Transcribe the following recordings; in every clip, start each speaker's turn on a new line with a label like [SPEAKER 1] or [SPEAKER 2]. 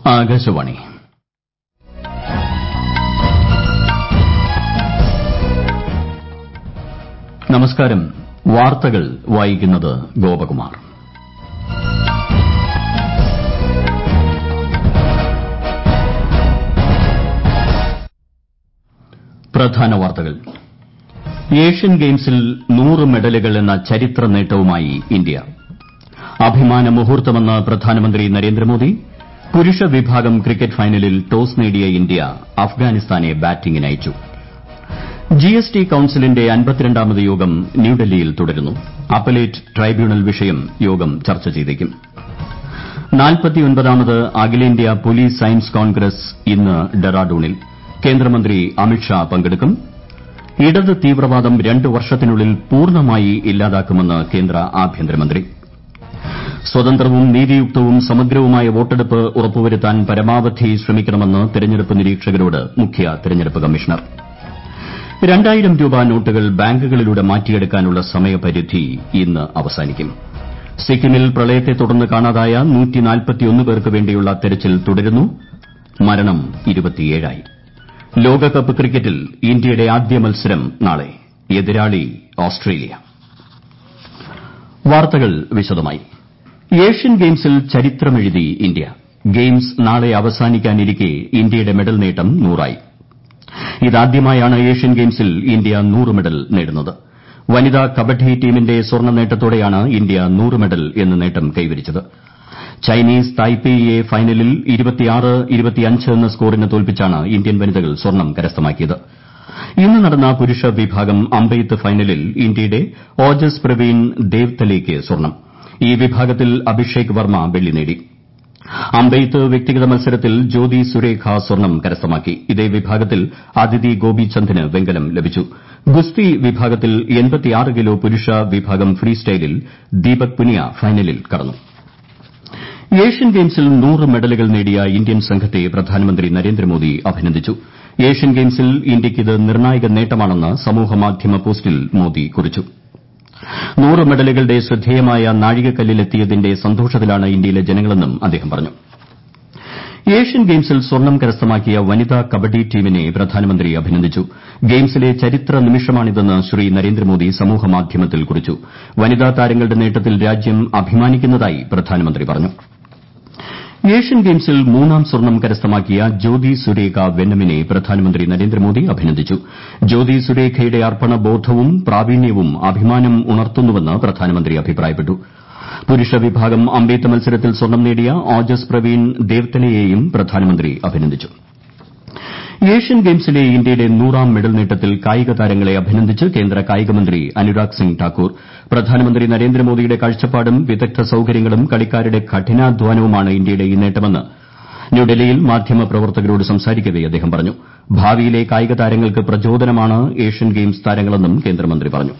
[SPEAKER 1] ആകാശവാണി നമസ്കാരം വാർത്തകൾ വായിക്കുന്നത് ഗോപകുമാർ പ്രധാന വാർത്തകൾ ഏഷ്യൻ ഗെയിംസിൽ നൂറ് മെഡലുകൾ എന്ന ചരിത്ര നേട്ടവുമായി ഇന്ത്യ അഭിമാന മുഹൂർത്തമെന്ന് പ്രധാനമന്ത്രി നരേന്ദ്രമോദി പുരുഷ വിഭാഗം ക്രിക്കറ്റ് ഫൈനലിൽ ടോസ് നേടിയ ഇന്ത്യ അഫ്ഗാനിസ്ഥാനെ ബാറ്റിംഗിനയച്ചു ജിഎസ്ടി കൌൺസിലിന്റെ അമ്പത്തിരണ്ടാമത് യോഗം ന്യൂഡൽഹിയിൽ തുടരുന്നു അപ്പലേറ്റ് ട്രൈബ്യൂണൽ വിഷയം യോഗം ചർച്ച ചെയ്തേക്കും നാൽപ്പത്തിയൊൻപതാമത് അഖിലേന്ത്യാ പോലീസ് സയൻസ് കോൺഗ്രസ് ഇന്ന് ഡെറാഡൂണിൽ കേന്ദ്രമന്ത്രി അമിത്ഷാ പങ്കെടുക്കും ഇടത് തീവ്രവാദം രണ്ട് വർഷത്തിനുള്ളിൽ പൂർണ്ണമായി ഇല്ലാതാക്കുമെന്ന് കേന്ദ്ര ആഭ്യന്തരമന്ത്രി സ്വതന്ത്രവും നീതിയുക്തവും സമഗ്രവുമായ വോട്ടെടുപ്പ് ഉറപ്പുവരുത്താൻ പരമാവധി ശ്രമിക്കണമെന്ന് തെരഞ്ഞെടുപ്പ് നിരീക്ഷകരോട് മുഖ്യ തെരഞ്ഞെടുപ്പ് കമ്മീഷണർ രണ്ടായിരം രൂപ നോട്ടുകൾ ബാങ്കുകളിലൂടെ മാറ്റിയെടുക്കാനുള്ള സമയപരിധി ഇന്ന് അവസാനിക്കും സിക്കിമിൽ പ്രളയത്തെ തുടർന്ന് കാണാതായ പേർക്ക് വേണ്ടിയുള്ള തെരച്ചിൽ തുടരുന്നു മരണം ആയി ലോകകപ്പ് ക്രിക്കറ്റിൽ ഇന്ത്യയുടെ ആദ്യ മത്സരം നാളെ എതിരാളി ഓസ്ട്രേലിയ വാർത്തകൾ വിശദമായി ഏഷ്യൻ ഗെയിംസിൽ ചരിത്രമെഴുതി ഇന്ത്യ ഗെയിംസ് നാളെ അവസാനിക്കാനിരിക്കെ ഇന്ത്യയുടെ മെഡൽ നേട്ടം നൂറായി ഇതാദ്യമായാണ് ഏഷ്യൻ ഗെയിംസിൽ ഇന്ത്യ നൂറ് മെഡൽ നേടുന്നത് വനിതാ കബഡി ടീമിന്റെ സ്വർണ്ണ നേട്ടത്തോടെയാണ് ഇന്ത്യ നൂറ് മെഡൽ എന്ന നേട്ടം കൈവരിച്ചത് ചൈനീസ് തായ്പേയിയെ ഫൈനലിൽ എന്ന സ്കോറിന് തോൽപ്പിച്ചാണ് ഇന്ത്യൻ വനിതകൾ സ്വർണ്ണം കരസ്ഥമാക്കിയത് ഇന്ന് നടന്ന പുരുഷ വിഭാഗം അമ്പെയ്ത്ത് ഫൈനലിൽ ഇന്ത്യയുടെ ഓജസ് പ്രവീൺ ദേവ്തലയ്ക്ക് സ്വർണ്ണം ഈ വിഭാഗത്തിൽ അഭിഷേക് വർമ്മ വെള്ളി നേടി അമ്പെയ്ത്ത് വ്യക്തിഗത മത്സരത്തിൽ ജ്യോതി സുരേഖ സ്വർണ്ണം കരസ്ഥമാക്കി ഇതേ വിഭാഗത്തിൽ അദിതി ഗോപിചന്ദിന് വെങ്കലം ലഭിച്ചു ഗുസ്തി വിഭാഗത്തിൽ കിലോ പുരുഷ വിഭാഗം ഫ്രീ സ്റ്റൈലിൽ ദീപക് പുനിയ ഫൈനലിൽ കടന്നു ഏഷ്യൻ ഗെയിംസിൽ നൂറ് മെഡലുകൾ നേടിയ ഇന്ത്യൻ സംഘത്തെ പ്രധാനമന്ത്രി നരേന്ദ്രമോദി അഭിനന്ദിച്ചു ഏഷ്യൻ ഗെയിംസിൽ ഇന്ത്യയ്ക്ക് ഇത് നിർണ്ണായക നേട്ടമാണെന്ന് സമൂഹമാധ്യമ പോസ്റ്റിൽ മോദി കുറിച്ചു നൂറ് മെഡലുകളുടെ ശ്രദ്ധേയമായ നാഴികക്കല്ലിലെത്തിയതിന്റെ സന്തോഷത്തിലാണ് ഇന്ത്യയിലെ ജനങ്ങളെന്നും അദ്ദേഹം പറഞ്ഞു ഏഷ്യൻ ഗെയിംസിൽ സ്വർണ്ണം കരസ്ഥമാക്കിയ വനിതാ കബഡി ടീമിനെ പ്രധാനമന്ത്രി അഭിനന്ദിച്ചു ഗെയിംസിലെ ചരിത്ര നിമിഷമാണിതെന്ന് ശ്രീ നരേന്ദ്രമോദി സമൂഹമാധ്യമത്തിൽ കുറിച്ചു വനിതാ താരങ്ങളുടെ നേട്ടത്തിൽ രാജ്യം അഭിമാനിക്കുന്നതായി പ്രധാനമന്ത്രി പറഞ്ഞു ഏഷ്യൻ ഗെയിംസിൽ മൂന്നാം സ്വർണ്ണം കരസ്ഥമാക്കിയ ജ്യോതി സുരേഖ വെന്നമിനെ പ്രധാനമന്ത്രി നരേന്ദ്രമോദി അഭിനന്ദിച്ചു ജ്യോതി സുരേഖയുടെ അർപ്പണബോധവും പ്രാവീണ്യവും അഭിമാനം ഉണർത്തുന്നുവെന്ന് പ്രധാനമന്ത്രി അഭിപ്രായപ്പെട്ടു പുരുഷ വിഭാഗം അമ്പെയ്ത്ത് മത്സരത്തിൽ സ്വർണ്ണം നേടിയ ഓജസ് പ്രവീൺ ദേവ്തലയെയും പ്രധാനമന്ത്രി അഭിനന്ദിച്ചു ഏഷ്യൻ ഗെയിംസിലെ ഇന്ത്യയുടെ നൂറാം മെഡൽ നേട്ടത്തിൽ കായിക താരങ്ങളെ അഭിനന്ദിച്ച് കേന്ദ്ര കായികമന്ത്രി അനുരാഗ് സിംഗ് ഠാക്കൂർ പ്രധാനമന്ത്രി നരേന്ദ്രമോദിയുടെ കാഴ്ചപ്പാടും വിദഗ്ധ സൌകര്യങ്ങളും കളിക്കാരുടെ കഠിനാധ്വാനവുമാണ് ഇന്ത്യയുടെ ഈ നേട്ടമെന്ന് ന്യൂഡൽഹിയിൽ മാധ്യമപ്രവർത്തകരോട് സംസാരിക്കവെ അദ്ദേഹം പറഞ്ഞു ഭാവിയിലെ കായിക താരങ്ങൾക്ക് പ്രചോദനമാണ് ഏഷ്യൻ ഗെയിംസ് താരങ്ങളെന്നും കേന്ദ്രമന്ത്രി പറഞ്ഞു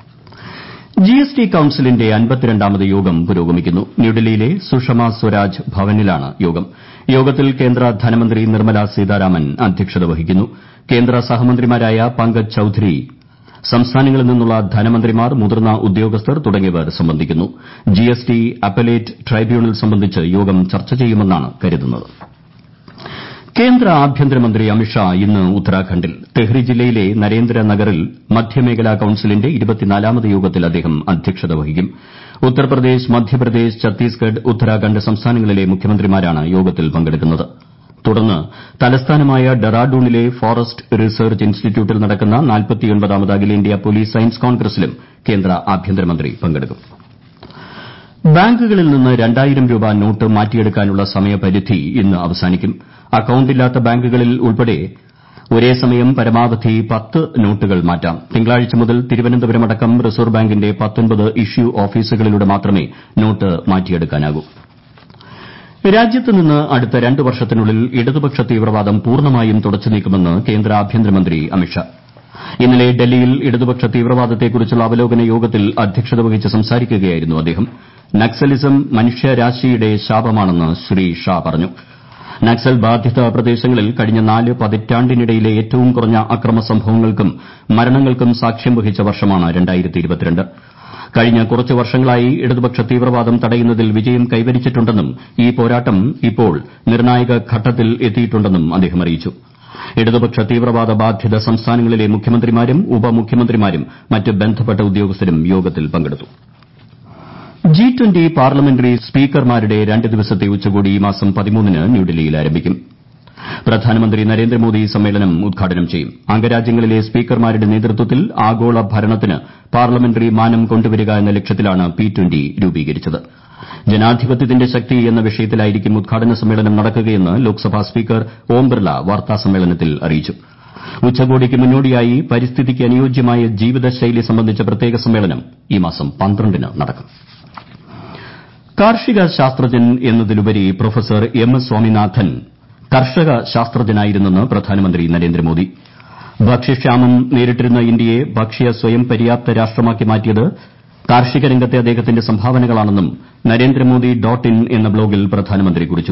[SPEAKER 1] ജിഎസ്ടി കൌൺസിലിന്റെ അമ്പത്തിരണ്ടാമത് യോഗം പുരോഗമിക്കുന്നു ന്യൂഡൽഹിയിലെ സുഷമ സ്വരാജ് ഭവനിലാണ് യോഗം യോഗത്തിൽ കേന്ദ്ര ധനമന്ത്രി നിർമ്മല സീതാരാമൻ അധ്യക്ഷത വഹിക്കുന്നു കേന്ദ്ര സഹമന്ത്രിമാരായ പങ്കജ് ചൌധരി സംസ്ഥാനങ്ങളിൽ നിന്നുള്ള ധനമന്ത്രിമാർ മുതിർന്ന ഉദ്യോഗസ്ഥർ തുടങ്ങിയവർ സംബന്ധിക്കുന്നു ജിഎസ്ടി അപ്പലേറ്റ് ട്രൈബ്യൂണൽ സംബന്ധിച്ച് യോഗം ചർച്ച ചെയ്യുമെന്നാണ് കരുതുന്നത് കേന്ദ്ര ആഭ്യന്തരമന്ത്രി അമിത്ഷാ ഇന്ന് ഉത്തരാഖണ്ഡിൽ തെഹ്രി ജില്ലയിലെ നരേന്ദ്രനഗറിൽ മധ്യമേഖലാ കൌൺസിലിന്റെ ഇരുപത്തിനാലാമത് യോഗത്തിൽ അദ്ദേഹം അധ്യക്ഷത വഹിക്കും ഉത്തർപ്രദേശ് മധ്യപ്രദേശ് ഛത്തീസ്ഗഡ് ഉത്തരാഖണ്ഡ് സംസ്ഥാനങ്ങളിലെ മുഖ്യമന്ത്രിമാരാണ് യോഗത്തിൽ പങ്കെടുക്കുന്നത് തുടർന്ന് തലസ്ഥാനമായ ഡെറാഡൂണിലെ ഫോറസ്റ്റ് റിസർച്ച് ഇൻസ്റ്റിറ്റ്യൂട്ടിൽ നടക്കുന്ന നാൽപ്പത്തിയൊൻപതാമത് അഖിലേന്ത്യാ പോലീസ് സയൻസ് കോൺഗ്രസിലും കേന്ദ്ര ആഭ്യന്തരമന്ത്രി പങ്കെടുക്കും ബാങ്കുകളിൽ നിന്ന് രണ്ടായിരം രൂപ നോട്ട് മാറ്റിയെടുക്കാനുള്ള സമയപരിധി ഇന്ന് അവസാനിക്കും അക്കൌണ്ടില്ലാത്ത ബാങ്കുകളിൽ ഉൾപ്പെടെ ഒരേ സമയം പരമാവധി പത്ത് നോട്ടുകൾ മാറ്റാം തിങ്കളാഴ്ച മുതൽ തിരുവനന്തപുരം അടക്കം റിസർവ് ബാങ്കിന്റെ ഇഷ്യൂ ഓഫീസുകളിലൂടെ മാത്രമേ നോട്ട് മാറ്റിയെടുക്കാനാകൂ രാജ്യത്ത് നിന്ന് അടുത്ത രണ്ട് വർഷത്തിനുള്ളിൽ ഇടതുപക്ഷ തീവ്രവാദം പൂർണ്ണമായും തുടച്ചു നീക്കുമെന്ന് കേന്ദ്ര ആഭ്യന്തരമന്ത്രി അമിത്ഷാ ഇന്നലെ ഡൽഹിയിൽ ഇടതുപക്ഷ തീവ്രവാദത്തെക്കുറിച്ചുള്ള അവലോകന യോഗത്തിൽ അധ്യക്ഷത വഹിച്ച് സംസാരിക്കുകയായിരുന്നു അദ്ദേഹം നക്സലിസം മനുഷ്യരാശിയുടെ ശാപമാണെന്ന് ശ്രീ ഷാ പറഞ്ഞു നക്സൽ ബാധിത പ്രദേശങ്ങളിൽ കഴിഞ്ഞ നാല് പതിറ്റാണ്ടിനിടയിലെ ഏറ്റവും കുറഞ്ഞ അക്രമ സംഭവങ്ങൾക്കും മരണങ്ങൾക്കും സാക്ഷ്യം വഹിച്ച വർഷമാണ് കഴിഞ്ഞ കുറച്ച് വർഷങ്ങളായി ഇടതുപക്ഷ തീവ്രവാദം തടയുന്നതിൽ വിജയം കൈവരിച്ചിട്ടുണ്ടെന്നും ഈ പോരാട്ടം ഇപ്പോൾ നിർണായക ഘട്ടത്തിൽ എത്തിയിട്ടുണ്ടെന്നും അദ്ദേഹം അറിയിച്ചു ഇടതുപക്ഷ തീവ്രവാദ ബാധിത സംസ്ഥാനങ്ങളിലെ മുഖ്യമന്ത്രിമാരും ഉപമുഖ്യമന്ത്രിമാരും മറ്റ് ബന്ധപ്പെട്ട ഉദ്യോഗസ്ഥരും യോഗത്തിൽ പങ്കെടുത്തു ജി ട്വന്റി പാർലമെന്ററി സ്പീക്കർമാരുടെ രണ്ട് ദിവസത്തെ ഉച്ചകോടി ഈ മാസം പതിമൂന്നിന് ന്യൂഡൽഹിയിൽ ആരംഭിക്കും പ്രധാനമന്ത്രി നരേന്ദ്രമോദി സമ്മേളനം ഉദ്ഘാടനം ചെയ്യും അംഗരാജ്യങ്ങളിലെ സ്പീക്കർമാരുടെ നേതൃത്വത്തിൽ ആഗോള ഭരണത്തിന് പാർലമെന്ററി മാനം കൊണ്ടുവരിക എന്ന ലക്ഷ്യത്തിലാണ് പി ട്വന്റി രൂപീകരിച്ചത് ജനാധിപത്യത്തിന്റെ ശക്തി എന്ന വിഷയത്തിലായിരിക്കും ഉദ്ഘാടന സമ്മേളനം നടക്കുകയെന്ന് ലോക്സഭാ സ്പീക്കർ ഓം ബിർല വാർത്താസമ്മേളനത്തിൽ അറിയിച്ചു ഉച്ചകോടിക്ക് മുന്നോടിയായി പരിസ്ഥിതിക്ക് അനുയോജ്യമായ ജീവിതശൈലി സംബന്ധിച്ച പ്രത്യേക സമ്മേളനം ഈ മാസം പന്ത്രണ്ടിന് നടക്കും കാർഷിക ശാസ്ത്രജ്ഞൻ എന്നതിലുപരി പ്രൊഫസർ എം എസ് സ്വാമിനാഥൻ കർഷക ശാസ്ത്രജ്ഞനായിരുന്നെന്ന് പ്രധാനമന്ത്രി നരേന്ദ്രമോദി ഭക്ഷ്യക്ഷാമം നേരിട്ടിരുന്ന ഇന്ത്യയെ ഭക്ഷ്യ സ്വയം പര്യാപ്ത രാഷ്ട്രമാക്കി മാറ്റിയത് കാർഷിക രംഗത്തെ അദ്ദേഹത്തിന്റെ സംഭാവനകളാണെന്നും നരേന്ദ്രമോദി ഡോട്ട് ഇൻ എന്ന ബ്ലോഗിൽ പ്രധാനമന്ത്രി കുറിച്ചു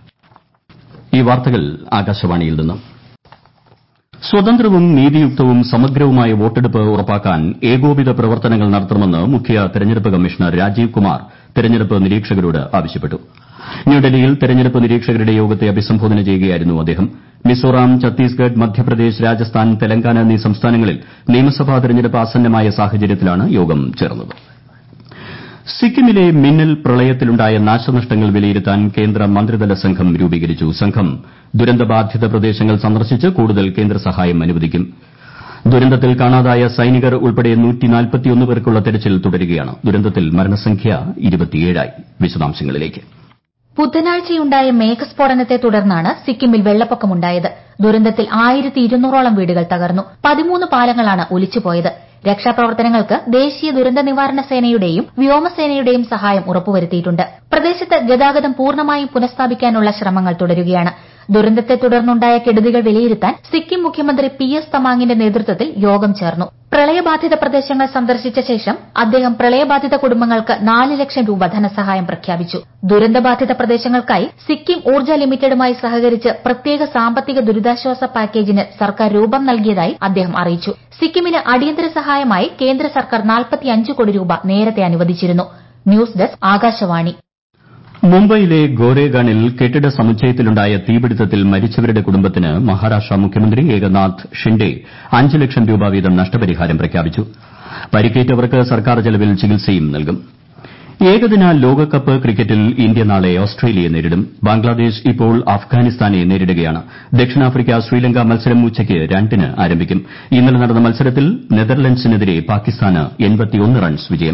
[SPEAKER 1] ഈ വാർത്തകൾ ആകാശവാണിയിൽ നിന്ന് സ്വതന്ത്രവും നീതിയുക്തവും സമഗ്രവുമായ വോട്ടെടുപ്പ് ഉറപ്പാക്കാൻ ഏകോപിത പ്രവർത്തനങ്ങൾ നടത്തണമെന്ന് മുഖ്യ തെരഞ്ഞെടുപ്പ് കമ്മീഷണർ രാജീവ് കുമാർ തെരഞ്ഞെടുപ്പ് നിരീക്ഷകരോട് ആവശ്യപ്പെട്ടു ന്യൂഡൽഹിയിൽ തെരഞ്ഞെടുപ്പ് നിരീക്ഷകരുടെ യോഗത്തെ അഭിസംബോധന ചെയ്യുകയായിരുന്നു അദ്ദേഹം മിസോറാം ഛത്തീസ്ഗഡ് മധ്യപ്രദേശ് രാജസ്ഥാൻ തെലങ്കാന എന്നീ സംസ്ഥാനങ്ങളിൽ നിയമസഭാ തെരഞ്ഞെടുപ്പ് ആസന്നമായ സാഹചര്യത്തിലാണ് യോഗം ചേർന്നത് സിക്കിമിലെ മിന്നൽ പ്രളയത്തിലുണ്ടായ നാശനഷ്ടങ്ങൾ വിലയിരുത്താൻ കേന്ദ്ര മന്ത്രിതല സംഘം രൂപീകരിച്ചു സംഘം ദുരന്തബാധിത പ്രദേശങ്ങൾ സന്ദർശിച്ച് കൂടുതൽ കേന്ദ്ര സഹായം അനുവദിക്കും ദുരന്തത്തിൽ കാണാതായ സൈനികർ ഉൾപ്പെടെ പേർക്കുള്ള തെരച്ചിൽ തുടരുകയാണ് ദുരന്തത്തിൽ മരണസംഖ്യ ആയി വിശദാംശങ്ങളിലേക്ക്
[SPEAKER 2] ബുധനാഴ്ചയുണ്ടായ മേഘസ്ഫോടനത്തെ തുടർന്നാണ് സിക്കിമിൽ വെള്ളപ്പൊക്കമുണ്ടായത് ദുരന്തത്തിൽ ആയിരത്തി ഇരുന്നൂറോളം വീടുകൾ തകർന്നു പതിമൂന്ന് പാലങ്ങളാണ് ഒലിച്ചുപോയത് രക്ഷാപ്രവർത്തനങ്ങൾക്ക് ദേശീയ ദുരന്ത നിവാരണ സേനയുടെയും വ്യോമസേനയുടെയും സഹായം ഉറപ്പുവരുത്തിയിട്ടുണ്ട് പ്രദേശത്ത് ഗതാഗതം പൂർണ്ണമായും പുനഃസ്ഥാപിക്കാനുള്ള ശ്രമങ്ങൾ തുടരുകയാണ് ദുരന്തത്തെ തുടർന്നുണ്ടായ കെടുതികൾ വിലയിരുത്താൻ സിക്കിം മുഖ്യമന്ത്രി പി എസ് തമാങ്ങിന്റെ നേതൃത്വത്തിൽ യോഗം ചേർന്നു പ്രളയബാധിത പ്രദേശങ്ങൾ സന്ദർശിച്ച ശേഷം അദ്ദേഹം പ്രളയബാധിത കുടുംബങ്ങൾക്ക് നാല് ലക്ഷം രൂപ ധനസഹായം പ്രഖ്യാപിച്ചു ദുരന്തബാധിത പ്രദേശങ്ങൾക്കായി സിക്കിം ഊർജ്ജ ലിമിറ്റഡുമായി സഹകരിച്ച് പ്രത്യേക സാമ്പത്തിക ദുരിതാശ്വാസ പാക്കേജിന് സർക്കാർ രൂപം നൽകിയതായി അദ്ദേഹം അറിയിച്ചു സിക്കിമിന് അടിയന്തര സഹായമായി കേന്ദ്ര സർക്കാർ നാൽപ്പത്തിയഞ്ച് കോടി രൂപ നേരത്തെ അനുവദിച്ചിരുന്നു ന്യൂസ് ഡെസ്ക് ആകാശവാണി
[SPEAKER 1] മുംബൈയിലെ ഗോരേഗാണിൽ കെട്ടിട സമുച്ചയത്തിലുണ്ടായ തീപിടുത്തത്തിൽ മരിച്ചവരുടെ കുടുംബത്തിന് മഹാരാഷ്ട്ര മുഖ്യമന്ത്രി ഏകനാഥ് ഷിൻഡെ അഞ്ച് ലക്ഷം രൂപ വീതം നഷ്ടപരിഹാരം പ്രഖ്യാപിച്ചു പരിക്കേറ്റവർക്ക് സർക്കാർ ചെലവിൽ ചികിത്സയും നൽകും ഏകദിന ലോകകപ്പ് ക്രിക്കറ്റിൽ ഇന്ത്യ നാളെ ഓസ്ട്രേലിയയെ നേരിടും ബംഗ്ലാദേശ് ഇപ്പോൾ അഫ്ഗാനിസ്ഥാനെ നേരിടുകയാണ് ദക്ഷിണാഫ്രിക്ക ശ്രീലങ്ക മത്സരം ഉച്ചയ്ക്ക് രണ്ടിന് ആരംഭിക്കും ഇന്നലെ നടന്ന മത്സരത്തിൽ നെതർലൻഡ്സിനെതിരെ പാകിസ്ഥാന് റൺസ് വിജയം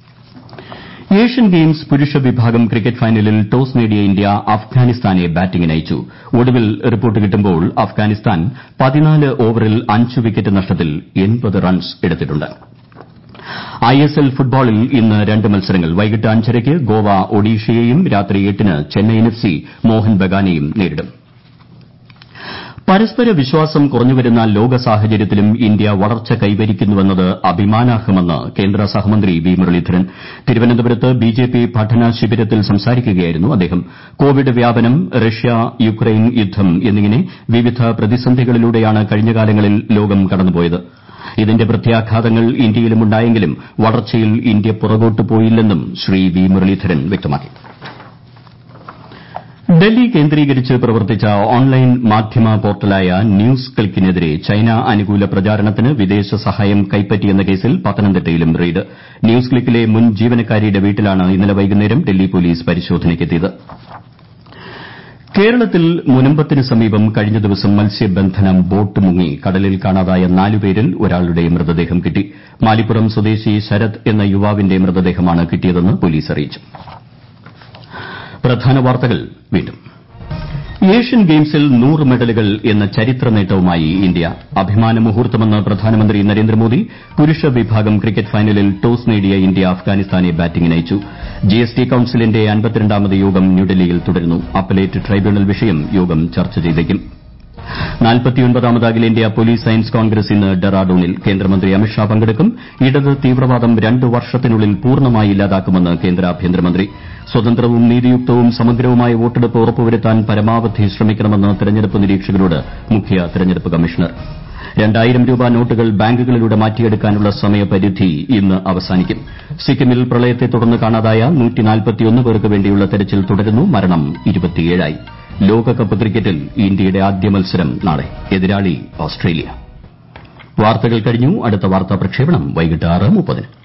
[SPEAKER 1] ഏഷ്യൻ ഗെയിംസ് പുരുഷ വിഭാഗം ക്രിക്കറ്റ് ഫൈനലിൽ ടോസ് നേടിയ ഇന്ത്യ അഫ്ഗാനിസ്ഥാനെ ബാറ്റിംഗിനയച്ചു ഒടുവിൽ റിപ്പോർട്ട് കിട്ടുമ്പോൾ അഫ്ഗാനിസ്ഥാൻ പതിനാല് ഓവറിൽ അഞ്ച് വിക്കറ്റ് നഷ്ടത്തിൽ റൺസ് എടുത്തിട്ടുണ്ട് ഐഎസ്എൽ ഫുട്ബോളിൽ ഇന്ന് രണ്ട് മത്സരങ്ങൾ വൈകിട്ട് അഞ്ചരയ്ക്ക് ഗോവ ഒഡീഷയെയും രാത്രി എട്ടിന് ചെന്നൈയിൻ എഫ് സി മോഹൻ ബഗാനെയും നേരിടും പരസ്പര വിശ്വാസം കുറഞ്ഞുവരുന്ന ലോക സാഹചര്യത്തിലും ഇന്ത്യ വളർച്ച കൈവരിക്കുന്നുവെന്നത് അഭിമാനാർഹമെന്ന് കേന്ദ്ര സഹമന്ത്രി വി മുരളീധരൻ തിരുവനന്തപുരത്ത് ബിജെപി പഠന ശിബിരത്തിൽ സംസാരിക്കുകയായിരുന്നു അദ്ദേഹം കോവിഡ് വ്യാപനം റഷ്യ യുക്രൈൻ യുദ്ധം എന്നിങ്ങനെ വിവിധ പ്രതിസന്ധികളിലൂടെയാണ് കഴിഞ്ഞ കാലങ്ങളിൽ ലോകം കടന്നുപോയത് ഇതിന്റെ പ്രത്യാഘാതങ്ങൾ ഇന്ത്യയിലും ഉണ്ടായെങ്കിലും വളർച്ചയിൽ ഇന്ത്യ പുറകോട്ട് പോയില്ലെന്നും ശ്രീ വി മുരളീധരൻ വ്യക്തമാക്കി ഡൽഹി കേന്ദ്രീകരിച്ച് പ്രവർത്തിച്ച ഓൺലൈൻ മാധ്യമ പോർട്ടലായ ന്യൂസ് ക്ലിക്കിനെതിരെ ചൈന അനുകൂല പ്രചാരണത്തിന് വിദേശ സഹായം കൈപ്പറ്റിയെന്ന കേസിൽ പത്തനംതിട്ടയിലും റെയ്ഡ് ന്യൂസ് ക്ലിക്കിലെ മുൻ ജീവനക്കാരിയുടെ വീട്ടിലാണ് ഇന്നലെ വൈകുന്നേരം ഡൽഹി പോലീസ് പരിശോധനയ്ക്കെത്തിയത് കേരളത്തിൽ മുനമ്പത്തിന് സമീപം കഴിഞ്ഞ ദിവസം മത്സ്യബന്ധന ബോട്ട് മുങ്ങി കടലിൽ കാണാതായ നാലുപേരിൽ ഒരാളുടെ മൃതദേഹം കിട്ടി മാലിപ്പുറം സ്വദേശി ശരത് എന്ന യുവാവിന്റെ മൃതദേഹമാണ് കിട്ടിയതെന്ന് പോലീസ് അറിയിച്ചു പ്രധാന വാർത്തകൾ വീണ്ടും ഏഷ്യൻ ഗെയിംസിൽ നൂറ് മെഡലുകൾ എന്ന ചരിത്ര നേട്ടവുമായി ഇന്ത്യ അഭിമാന മുഹൂർത്തമെന്ന് പ്രധാനമന്ത്രി നരേന്ദ്രമോദി പുരുഷ വിഭാഗം ക്രിക്കറ്റ് ഫൈനലിൽ ടോസ് നേടിയ ഇന്ത്യ അഫ്ഗാനിസ്ഥാനെ ബാറ്റിംഗിനയച്ചു ജിഎസ്ടി കൌൺസിലിന്റെ അൻപത്തിരണ്ടാമത് യോഗം ന്യൂഡൽഹിയിൽ തുടരുന്നു അപ്പലേറ്റ് ട്രൈബ്യൂണൽ വിഷയം യോഗം ചർച്ച ചെയ്തേക്കും നാൽപ്പത്തിയൊൻപതാമത് അഖിലേന്ത്യാ പോലീസ് സയൻസ് കോൺഗ്രസ് ഇന്ന് ഡെറാഡൂണിൽ കേന്ദ്രമന്ത്രി അമിത്ഷാ പങ്കെടുക്കും ഇടത് തീവ്രവാദം രണ്ട് വർഷത്തിനുള്ളിൽ പൂർണ്ണമായി ഇല്ലാതാക്കുമെന്ന് കേന്ദ്ര ആഭ്യന്തരമന്ത്രി സ്വതന്ത്രവും നീതിയുക്തവും സമഗ്രവുമായ വോട്ടെടുപ്പ് ഉറപ്പുവരുത്താൻ പരമാവധി ശ്രമിക്കണമെന്ന് തെരഞ്ഞെടുപ്പ് നിരീക്ഷകരോട് മുഖ്യ തെരഞ്ഞെടുപ്പ് കമ്മീഷണർ രണ്ടായിരം രൂപ നോട്ടുകൾ ബാങ്കുകളിലൂടെ മാറ്റിയെടുക്കാനുള്ള സമയപരിധി ഇന്ന് അവസാനിക്കും സിക്കിമിൽ പ്രളയത്തെ തുടർന്ന് കാണാതായ പേർക്ക് വേണ്ടിയുള്ള തെരച്ചിൽ തുടരുന്നു മരണം ആയി ലോകകപ്പ് ക്രിക്കറ്റിൽ ഇന്ത്യയുടെ ആദ്യ മത്സരം നാളെ എതിരാളി ഓസ്ട്രേലിയ വാർത്തകൾ കഴിഞ്ഞു അടുത്ത വാർത്താ പ്രക്ഷേപണം വൈകിട്ട് ആറ് മുപ്പതിന്